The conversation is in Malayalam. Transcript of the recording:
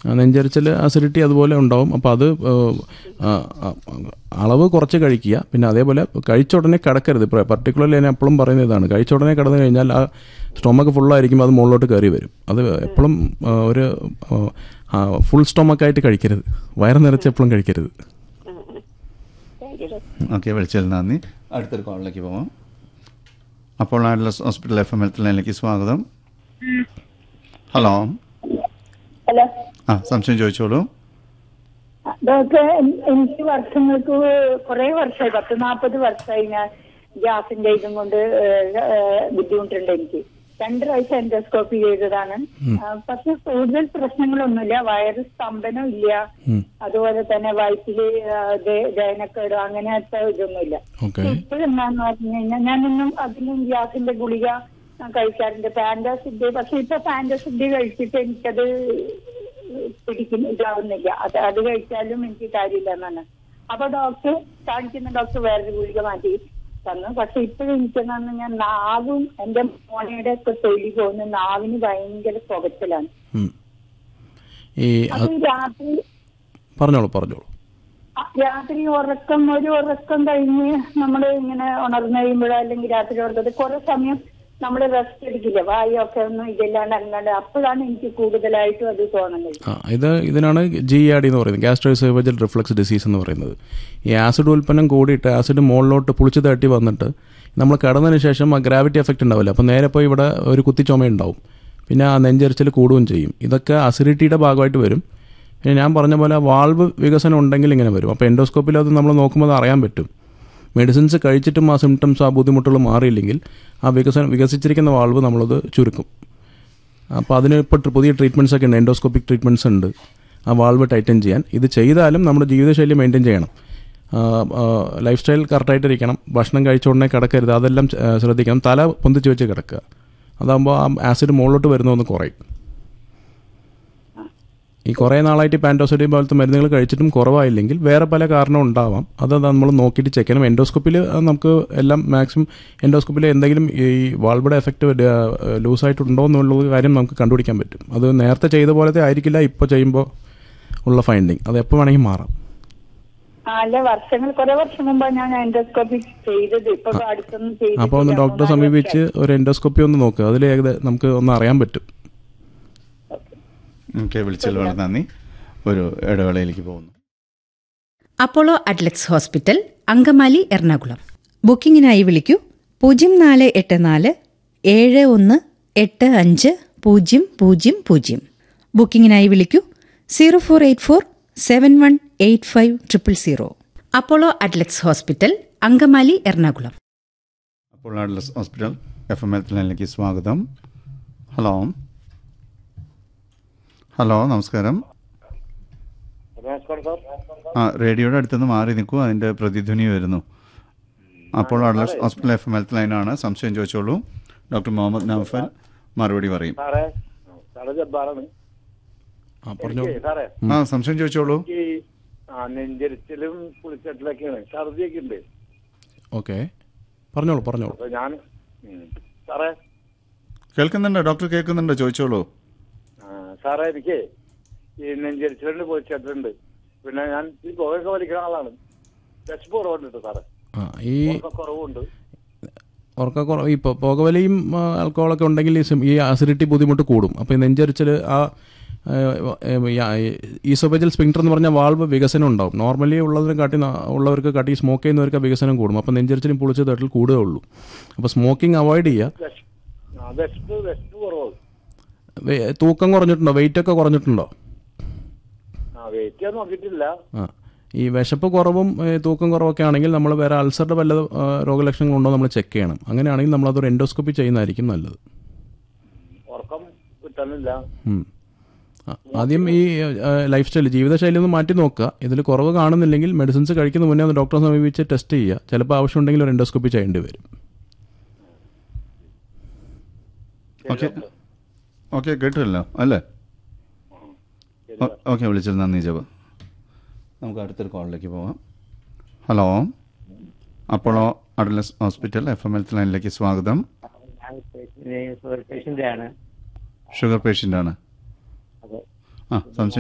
ആ നെഞ്ചരിച്ചൽ അസിഡിറ്റി അതുപോലെ ഉണ്ടാവും അപ്പോൾ അത് ഏഹ്, ആ, ആ, അളവ് കുറച്ച് കഴിക്കുക പിന്നെ അതേപോലെ കഴിച്ച ഉടനെ കിടക്കരുത് ഇപ്പോൾ പർട്ടിക്കുലർലി ഞാൻ എപ്പോഴും പറയുന്ന ഇതാണ് കഴിച്ച ഉടനെ കിടന്നു കഴിഞ്ഞാൽ ആ സ്റ്റൊമക്ക് ഫുള്ളായിരിക്കുമ്പോൾ അത് മുകളിലോട്ട് കയറി വരും അത് എപ്പോഴും ആ, ഒരു ഫുൾ സ്റ്റൊമക്കായിട്ട് കഴിക്കരുത് വയറ് നിറച്ച് എപ്പോഴും കഴിക്കരുത് താങ്ക് യു ഓക്കെ വിളിച്ചതിൽ നന്ദി അടുത്തൊരു കോളിലേക്ക് പോവാം അപ്പോൾ Adlux hospital F M health ലൈനിലേക്ക് സ്വാഗതം ഹലോ ഹലോ ആ സംശയം ചോദിച്ചോളൂ ഡോക്ടർ എൻ- എനിക്ക് വർഷങ്ങൾക്ക് കുറെ വർഷമായി പത്ത് നാൽപ്പത് വർഷമായി ഞാൻ ഗ്യാസിന്റെ ഇതും കൊണ്ട് ഏഹ്, ഏഹ്, ബുദ്ധിമുട്ടുണ്ട് എനിക്ക് രണ്ട് പ്രാവശ്യം എൻഡോസ്കോപ്പി ചെയ്തതാണ് ആ, പക്ഷെ കൂടുതൽ പ്രശ്നങ്ങളൊന്നുമില്ല വയറ് സ്തംഭനം ഇല്ല ഉം. അതുപോലെ തന്നെ വയറ്റില് ആ, ദേ- ദഹനക്കേട് അങ്ങനത്തെ ഇതൊന്നുമില്ല ഓക്കെ ഇപ്പോഴും എന്താന്ന് പറഞ്ഞു കഴിഞ്ഞാൽ ഞാനൊന്നും അതിനും ഗ്യാസിന്റെ ഗുളിക ഞാൻ കഴിക്കാറുണ്ട് പാൻഡാസിഡ് പക്ഷെ ഇപ്പൊ പാൻഡാസിഡ് കഴിച്ചിട്ട് എനിക്കത് പിടിക്കുന്ന ഇതാവുന്നില്ല അത് അത് കഴിച്ചാലും എനിക്ക് കാര്യമില്ല എന്നാണ് അപ്പൊ ഡോക്ടർ കാണിക്കുന്ന ഡോക്ടർ വേറൊരു ഗുളിക മാറ്റി തന്നു പക്ഷെ ഇപ്പോഴും എനിക്കെന്നു ഞാൻ നാവും എന്റെ മോണയുടെ ഒക്കെ തൊലി പോകുന്ന നാവിന് ഭയങ്കര പുകച്ചിലാണ് ഉം. ഈ അത് അത് രാത്രി പറഞ്ഞോളൂ പറഞ്ഞോളൂ ആ, രാത്രി ഉറക്കം ഒരു ഉറക്കം കഴിഞ്ഞ് നമ്മൾ ഇങ്ങനെ ഉണർന്നു കഴിയുമ്പോഴോ അല്ലെങ്കിൽ രാത്രി ഉറക്കത്തിൽ കുറെ സമയം നമ്മൾ റെസ്റ്റ് എടുക്കില്ല വായൊക്കെ ഒന്നും ഇതില്ലാണ്ട് അങ്ങാണ്ട് അപ്പോഴാണ് എനിക്ക് കൂടുതലായിട്ടും അത് തോന്നുന്നത് ആ ഇത് ഇതിനാണ് ജി ആർ ഡി എന്ന് പറയുന്നത് ഗ്യാസ്ട്രോസേവജൽ റിഫ്ലക്സ് ഡിസീസ് എന്ന് പറയുന്നത് ഈ ആസിഡ് ഉൽപ്പന്നം കൂടിയിട്ട് ആസിഡ് മുകളിലോട്ട് പുളിച്ച് തട്ടി വന്നിട്ട് നമ്മൾ കിടന്നതിന് ശേഷം ആ ഗ്രാവിറ്റി എഫക്റ്റ് ഉണ്ടാവില്ല അപ്പോൾ നേരെ പോയി ഇവിടെ ഒരു കുത്തിച്ചുമ ഉണ്ടാവും പിന്നെ ആ നെഞ്ചരിച്ചിൽ കൂടുകയും ചെയ്യും ഇതൊക്കെ അസിഡിറ്റിയുടെ ഭാഗമായിട്ട് വരും പിന്നെ ഞാൻ പറഞ്ഞ പോലെ വാൾവ് വികസനം ഉണ്ടെങ്കിൽ ഇങ്ങനെ വരും അപ്പോൾ എൻഡോസ്കോപ്പിൽ അത് നമ്മൾ നോക്കുമ്പോൾ അത് അറിയാൻ പറ്റും മെഡിസിൻസ് കഴിച്ചിട്ടും ആ സിംറ്റംസ് ആ ബുദ്ധിമുട്ടുകൾ മാറിയില്ലെങ്കിൽ ആ വികസനം വികസിച്ചിരിക്കുന്ന വാൾവ് നമ്മളത് ചുരുക്കും അപ്പോൾ അതിന് ഇപ്പോൾ പുതിയ ട്രീറ്റ്മെൻറ്റ്സ് ഒക്കെ ഉണ്ട് എൻഡോസ്കോപ്പിക് ട്രീറ്റ്മെൻറ്റ്സ് ഉണ്ട് ആ വാൾവ് ടൈറ്റൻ ചെയ്യാൻ ഇത് ചെയ്താലും നമ്മുടെ ജീവിതശൈലി മെയിൻറ്റെയിൻ ചെയ്യണം ലൈഫ് സ്റ്റൈൽ കറക്റ്റായിട്ടിരിക്കണം ഭക്ഷണം കഴിച്ച ഉടനെ കിടക്കരുത് അതെല്ലാം ആ, ശ്രദ്ധിക്കണം തല പൊന്തിച്ച് വെച്ച് കിടക്കുക അതാകുമ്പോൾ ആ ആസിഡ് മുകളിലോട്ട് വരുന്നതൊന്ന് കുറയും ഈ കുറേ നാളായിട്ട് പാൻറ്റോസിഡി പോലത്തെ മരുന്നുകൾ കഴിച്ചിട്ടും കുറവായില്ലെങ്കിൽ വേറെ പല കാരണം ഉണ്ടാവാം അത് നമ്മൾ നോക്കിയിട്ട് ചെക്ക് ചെയ്യണം എൻഡോസ്കോപ്പിൽ നമുക്ക് എല്ലാം മാക്സിമം എൻഡോസ്കോപ്പിൽ എന്തെങ്കിലും ഈ വാൾബയുടെ എഫക്റ്റ് ലൂസായിട്ടുണ്ടോ എന്നുള്ളത് കാര്യം നമുക്ക് കണ്ടുപിടിക്കാൻ പറ്റും അത് നേരത്തെ ചെയ്ത പോലത്തെ ആയിരിക്കില്ല ഇപ്പോൾ ചെയ്യുമ്പോൾ ഉള്ള ഫൈൻഡിങ് അത് എപ്പോൾ വേണമെങ്കിൽ മാറാം ആ, അല്ല വർഷങ്ങൾ കുറെ വർഷം മുമ്പാണ് ഞാൻ എൻഡോസ്കോപ്പി ചെയ്തത് ഇപ്പൊ അടുത്തൊന്നും ചെയ്തിട്ടില്ല. അപ്പോൾ ഒന്ന് ഡോക്ടറെ മൂന്നാല് സമീപിച്ച് വർഷമായി. ഒരു എൻഡോസ്കോപ്പി ഒന്ന് നോക്കുക അതിൽ ഏകദേശം നമുക്ക് ഒന്ന് അറിയാൻ പറ്റും ഓക്കെ വിളിച്ചതിൽ വളരെ നന്ദി ഒരു ഇടവേളയിലേക്ക് പോകുന്നു Apollo Adlux hospital Angamaly Ernakulam ബുക്കിംഗിനായി വിളിക്കൂ പൂജ്യം നാല് എട്ട് നാല് ഏഴ് ഒന്ന് എട്ട് അഞ്ച് പൂജ്യം പൂജ്യം പൂജ്യം ബുക്കിംഗിനായി വിളിക്കൂ zero four eight four seven one eight five triple zero Apollo Adlux hospital Angamaly Ernakulam അപ്പോൾ Adlux hospital F M health ലൈനിലേക്ക് സ്വാഗതം ഹലോ ഹലോ നമസ്കാരം നമസ്കാരം സാർ ആ റേഡിയോയുടെ അടുത്തുനിന്ന് മാറി നിൽക്കൂ അതിൻ്റെ പ്രതിധ്വനി വരുന്നു അപ്പോൾ Adlux hospital F M health ലൈനാണ് സംശയം ചോദിച്ചോളൂ ഡോക്ടർ മുഹമ്മദ് നൗഫൽ മറുപടി പറയും സാറേ സാറേ ജബ്ബാറാണ് ആ പറഞ്ഞോളൂ എനിക്ക് സാറേ ആ സംശയം ചോദിച്ചോളൂ എനിക്ക് ആ നെഞ്ചരിച്ചിലും പുളിച്ചട്ടിലൊക്കെയാണ് ഛർദിയൊക്കെ ഉണ്ട് ഓക്കെ പറഞ്ഞോളൂ പറഞ്ഞോളൂ അപ്പൊ ഞാൻ ഉം. സാറേ കേൾക്കുന്നുണ്ടോ ഡോക്ടർ കേൾക്കുന്നുണ്ടോ ചോദിച്ചോളൂ ആ, സാറേ എനിക്ക് ഈ നെഞ്ചരിച്ചിലുണ്ട് പുളിച്ചട്ടിലുണ്ട് പിന്നെ ഞാൻ ഈ പുകയൊക്കെ വലിക്കുന്ന ആളാണ് വിശപ്പ് കുറവുണ്ട് കേട്ടോ സാറേ ആ ഈ ഉറക്ക കുറവുണ്ട് ഉറക്കക്കുറവ് ഈ പൊ- പുകവലിയും ആ, ആൽക്കഹോളൊക്കെ ഉണ്ടെങ്കിൽ ഈ സിം- ഈ അസിഡിറ്റി ബുദ്ധിമുട്ട് കൂടും അപ്പോൾ ഈ നെഞ്ചരിച്ചിൽ ആ ഈസോബജൽ സ്പിങ്ടർ എന്ന് പറഞ്ഞ വാൾവ് വികസനം ഉണ്ടാവും നോർമലി ഉള്ളതിനെ കാട്ടി ന- ഉള്ളവർക്ക് കാട്ടി സ്മോക്ക് ചെയ്യുന്നവർക്ക് ആ വികസനം കൂടും അപ്പോൾ നെഞ്ചരിച്ചിലും പുളിച്ച തട്ടിൽ കൂടുകയേ ഉള്ളൂ അപ്പോൾ സ്മോക്കിംഗ് അവോയ്ഡ് ചെയ്യുക വിശ- ആ, വിശപ്പ് വിശപ്പ് കുറവ് വെ- തൂക്കം കുറഞ്ഞിട്ടുണ്ടോ വെയിറ്റ് ഒക്കെ കുറഞ്ഞിട്ടുണ്ടോ ആ വെയിറ്റ് ഞാൻ നോക്കിയിട്ടില്ല ആ ഈ വിശപ്പ് കുറവും ഏ, തൂക്കം കുറവൊക്കെ ആണെങ്കിൽ നമ്മൾ വേറെ അൾസറുടെ വല്ല ആ, രോഗലക്ഷണങ്ങളുണ്ടോ നമ്മൾ ചെക്ക് ചെയ്യണം അങ്ങനെയാണെങ്കിൽ നമ്മൾ അതൊരു എൻഡോസ്കോപ്പി ചെയ്യുന്നതായിരിക്കും നല്ലത് ഉറക്കം കിട്ടാനില്ല ഉം. ആ, ആദ്യം ഈ ലൈഫ് സ്റ്റൈൽ ജീവിതശൈലി ഒന്ന് മാറ്റി നോക്കുക ഇതിൽ കുറവ് കാണുന്നില്ലെങ്കിൽ മെഡിസിൻസ് കഴിക്കുന്ന മുന്നേ ഒന്ന് ഡോക്ടറെ സമീപിച്ച് ടെസ്റ്റ് ചെയ്യുക ചിലപ്പോൾ ആവശ്യമുണ്ടെങ്കിൽ ഒരു എൻഡോസ്കോപ്പി ചെയ്യേണ്ടി വരും ഓക്കെ ഓക്കെ കേട്ടില്ലല്ലോ അല്ലേ ശരി ഓക്കെ വിളിച്ചത് നന്ദി ജബ് നമുക്ക് അടുത്തൊരു കോളിലേക്ക് പോവാം hello Apollo Adlux hospital F M health ലൈനിലേക്ക് സ്വാഗതം പേഷ്യന്റ് ആണ് ഷുഗർ പേഷ്യൻ്റ് ആണ് അതെ ആ സംശയം